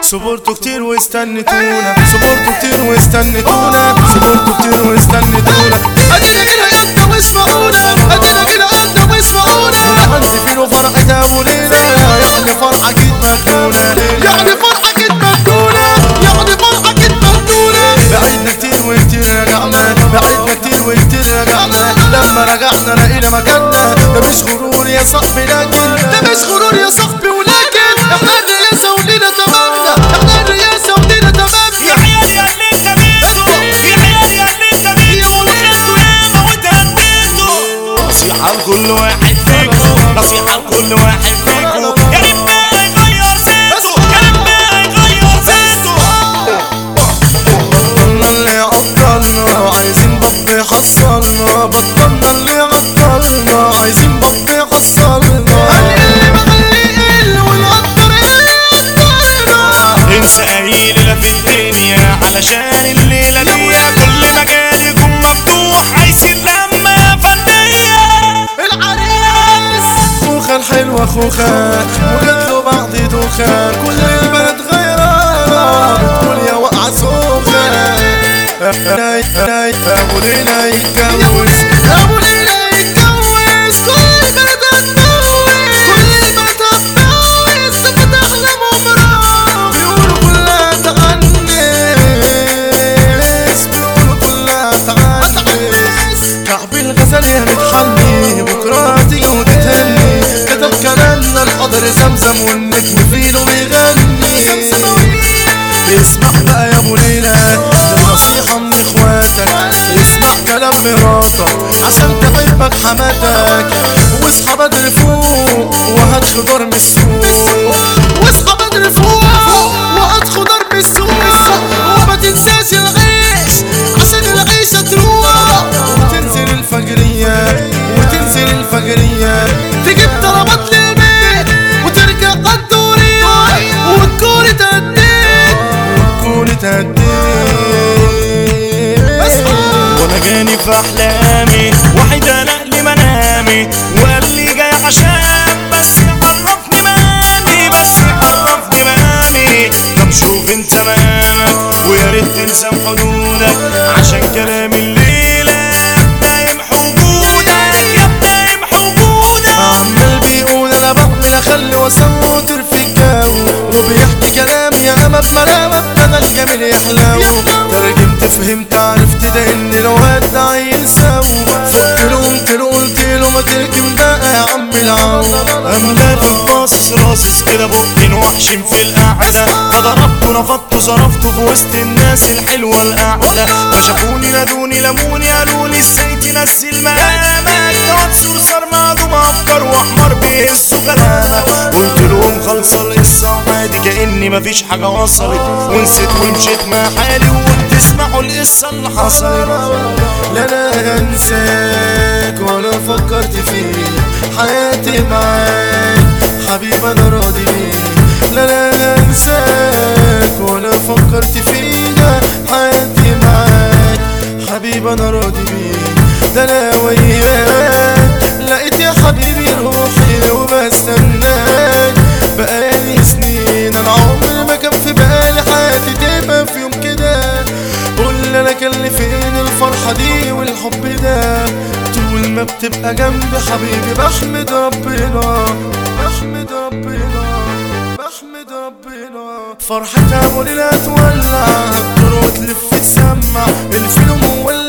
صبرتوا كتير واستنتونا صبرتوا كتير واستنتونا صبرتوا كتير واستنتونا ادينا كده قدنا واسمعونا ادينا كده قدنا واسمعونا عندي فين فرحة ابو ليلى يعني فرحة اكيد مجنونة يعني فرحة اكيد مجنونة يعني فرحة اكيد مجنونة بعيدنا كتير وكتير رجعنا بعيدنا كتير وكتير رجعنا لما رجعنا لقينا مكاننا ده مش غرور يا صاحبي لكن ده مش غرور يا صاحبي ولكن احنا الرئاسة ولينا تمامنا احنا الرئاسة ولينا تمامنا يا عيال يا اللي انت بيتو يا عيال يا اللي انت بيتو وخدتوا ياما وانت هديتوا نصيحة لكل واحد فيكم نصيحة لكل واحد فيكم يا ريت ما يغير فيتو يا ريت ما يغير فيتو بطلنا اللي عطلنا عايزين بط يحصلنا بطلنا اللي عطلنا عايزين بط يحصلنا اللي مخلي والعطر يقطعنا انسى اي ليلة في الدنيا علشان الليلة دي كل مجال يكون مفتوح عايزين لما يا فنية العريس خوخة الحلوة خوخة وجات له بعد دوخة كل البلد غيرها بتقول يا وقعة سوخة أبو ليلى يتجوز أبو ليلى يتجوز كل البلد هتجوز كل البلد هتجوز بتحلم عمرها بيقولوا كلها تعنس بيقولوا كلها تعنس كعب الغزال يا متحني بكرة تيجي وتتهني كتب كلامنا الحضر زمزم والنجم فينه بيغني اسمع بقى يا ابو ليلى النصيحة من اخواتك اسمع كلام مراتك عشان تحبك حماتك واصحى بدري فوق وهات خضار من السوق واصحى بدري فوق وهات خضار من السوق وما تنساش العيش عشان العيشة تروح وتنزل الفجرية وتنزل الفجرية تجيب طلبات للبيت وترجع قدورية وتكون اتهديت وتكون اتهديت وانا جاني في احلامي واحد انا لي منامي وقال لي جاي عشان بس عرفني مامي بس عرفني مامي طب شوف انت مامك ويا ريت تنسى حدودك عشان كلام الليله دايم حبودك يا دايم حبودك عمال بيقول انا بعمل اخلي واسوي وطير في الجو وبيحكي كلام يا اما بملامة ابتدى الجميل يحلو ترجمت فهمت عرفت ده ان الواد ده عيل سو فقت له قمت له قلت له ما تركن بقى يا عم العو أملا في باصص راصص كده بقين وحشم في القعدة فضربته نفضته صرفته في وسط الناس الحلوة القعدة فشافوني نادوني لموني قالوا لي ازاي تنزل مقامك دوت صرصار معدوم افكار واحمر بيهزوا كلامك قلت لهم خلصة القصة عادي كأني مفيش حاجة وصلت ونسيت ومشيت مع حالي وقلت اسمعوا القصة اللي حصلت لا انا هنساك ولا فكرت فيك حياتي معاك حبيب انا راضي بيك لا انا هنساك ولا فكرت فيها حياتي معاك حبيب انا راضي بيك ده انا وياك لقيت يا حبيبي روحي وبستناك بقالي سنين انا عمري ما كان في بالي حياتي تبقى في يوم كده قول لي انا كان لي فين الفرحة دي والحب ده طول ما بتبقى جنبي حبيبي بحمد ربنا بحمد ربنا بحمد ربنا فرحتها وليلة تولع الدور وتلف تسمع الفيلم مولع